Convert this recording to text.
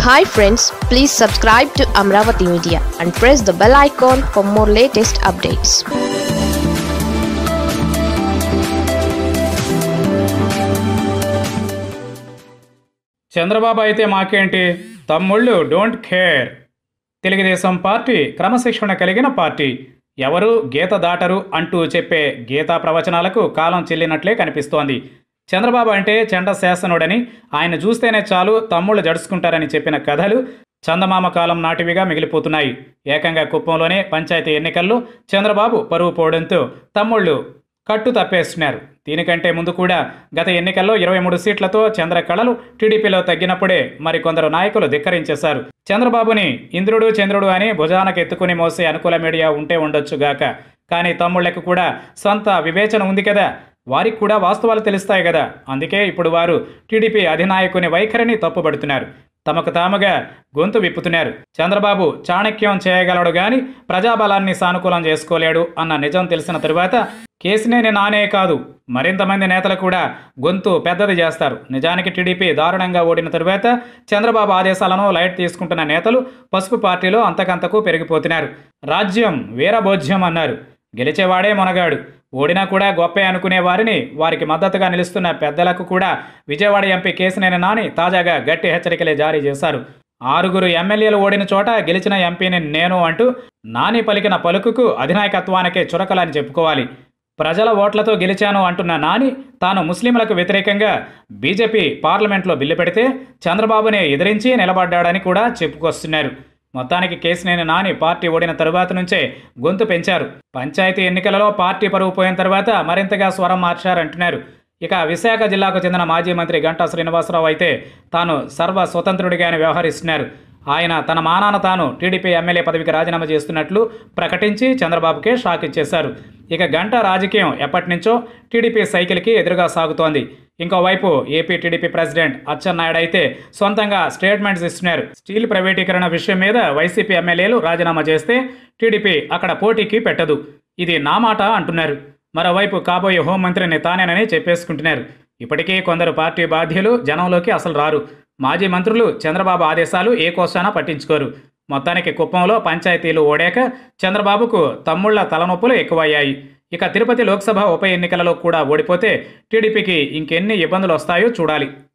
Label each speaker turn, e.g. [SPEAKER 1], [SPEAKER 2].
[SPEAKER 1] hi friends please subscribe to Amaravati media and press the bell icon for more latest updates
[SPEAKER 2] Chandrababu అయితే మాకేంటి తమ్ముళ్ళు don't care Telugu Desam party క్రమశిక్షణ కలిగిన party ఎవరు గీత దాటరు అంటూ చెప్పే గీతా ప్రవచనాలకు కాలం చెల్లినట్లే కనిపిస్తోంది చంద్రబాబు అంటే చండ శాసనుడని ఆయన చూస్తేనే చాలు తమ్ముళ్ళు జడుచుకుంటారని చెప్పిన కథలు చందమామ కాలం నాటివిగా మిగిలిపోతున్నాయి ఏకంగా కుప్పంలోనే పంచాయతీ ఎన్నికల్లో చంద్రబాబు పరువు పోవడంతో తమ్ముళ్ళు కట్టు తప్పేస్తున్నారు దీనికంటే ముందు కూడా గత ఎన్నికల్లో ఇరవై మూడు సీట్లతో చంద్రకళలు టీడీపీలో తగ్గినప్పుడే మరికొందరు నాయకులు ధిక్కరించేశారు చంద్రబాబుని ఇంద్రుడు చంద్రుడు అని భుజానకు ఎత్తుకుని మోసే అనుకూల మీడియా ఉంటే ఉండొచ్చుగాక కానీ తమ్ముళ్లకు కూడా సొంత వివేచన ఉంది కదా వారికి కూడా వాస్తవాలు తెలుస్తాయి కదా అందుకే ఇప్పుడు వారు టీడీపీ అధినాయకుని వైఖరిని తప్పుపడుతున్నారు తమకు తాముగా గొంతు విప్పుతున్నారు చంద్రబాబు చాణక్యం చేయగలడు గాని ప్రజాబలాన్ని సానుకూలం చేసుకోలేడు అన్న నిజం తెలిసిన తరువాత కేసినేని నానే కాదు మరింతమంది నేతలు కూడా గొంతు పెద్దది చేస్తారు నిజానికి టీడీపీ దారుణంగా ఓడిన తరువాత చంద్రబాబు ఆదేశాలను లైట్ తీసుకుంటున్న నేతలు పసుపు పార్టీలో అంతకంతకు పెరిగిపోతున్నారు రాజ్యం వీరభోజ్యం అన్నారు గెలిచేవాడే మొనగాడు ఓడినా కూడా గొప్పే అనుకునే వారిని వారికి మద్దతుగా నిలుస్తున్న పెద్దలకు కూడా విజయవాడ ఎంపీ కేసినేని నాని తాజాగా గట్టి హెచ్చరికలే జారీ చేశారు ఆరుగురు ఎమ్మెల్యేలు ఓడిన చోట గెలిచిన ఎంపీని నేను అంటూ నాని పలికిన పలుకుకు అధినాయకత్వానికే చురకలని చెప్పుకోవాలి ప్రజల ఓట్లతో గెలిచాను అంటున్న నాని తాను ముస్లింలకు వ్యతిరేకంగా బీజేపీ పార్లమెంట్లో బిల్లు పెడితే చంద్రబాబునే ఎదిరించి నిలబడ్డాడని కూడా చెప్పుకొస్తున్నారు మొత్తానికి కేసినేని నాని పార్టీ ఓడిన తరువాత నుంచే గొంతు పెంచారు పంచాయతీ ఎన్నికలలో పార్టీ పరువు పోయిన తర్వాత మరింతగా స్వరం మార్చారంటున్నారు ఇక విశాఖ జిల్లాకు చెందిన మాజీ మంత్రి గంటా శ్రీనివాసరావు అయితే తాను సర్వ స్వతంత్రుడిగానే వ్యవహరిస్తున్నారు ఆయన తన మానాన తాను టీడీపీ ఎమ్మెల్యే పదవికి రాజీనామా చేస్తున్నట్లు ప్రకటించి చంద్రబాబుకే షాక్ ఇచ్చేశారు ఇక గంట రాజకీయం ఎప్పటి నుంచో టీడీపీ సైకిల్కి ఎదురుగా సాగుతోంది ఇంకోవైపు ఏపీ టీడీపీ ప్రెసిడెంట్ అచ్చెన్నాయుడు అయితే సొంతంగా స్టేట్మెంట్స్ ఇస్తున్నారు స్టీల్ ప్రైవేటీకరణ విషయం మీద వైసీపీ ఎమ్మెల్యేలు రాజీనామా చేస్తే టీడీపీ అక్కడ పోటీకి పెట్టదు ఇది నా మాట అంటున్నారు మరోవైపు కాబోయే హోంమంత్రిని తానేనని చెప్పేసుకుంటున్నారు ఇప్పటికే కొందరు పార్టీ బాధ్యులు జనంలోకి అసలు రారు మాజీ మంత్రులు చంద్రబాబు ఆదేశాలు ఏ కోసానా పట్టించుకోరు మొత్తానికి కుప్పంలో పంచాయతీలు ఓడాక చంద్రబాబుకు తమ్ముళ్ల తలనొప్పులు ఎక్కువయ్యాయి ఇక తిరుపతి లోక్సభ ఉప ఎన్నికలలో కూడా ఓడిపోతే టీడీపీకి ఇంకెన్ని ఇబ్బందులు వస్తాయో చూడాలి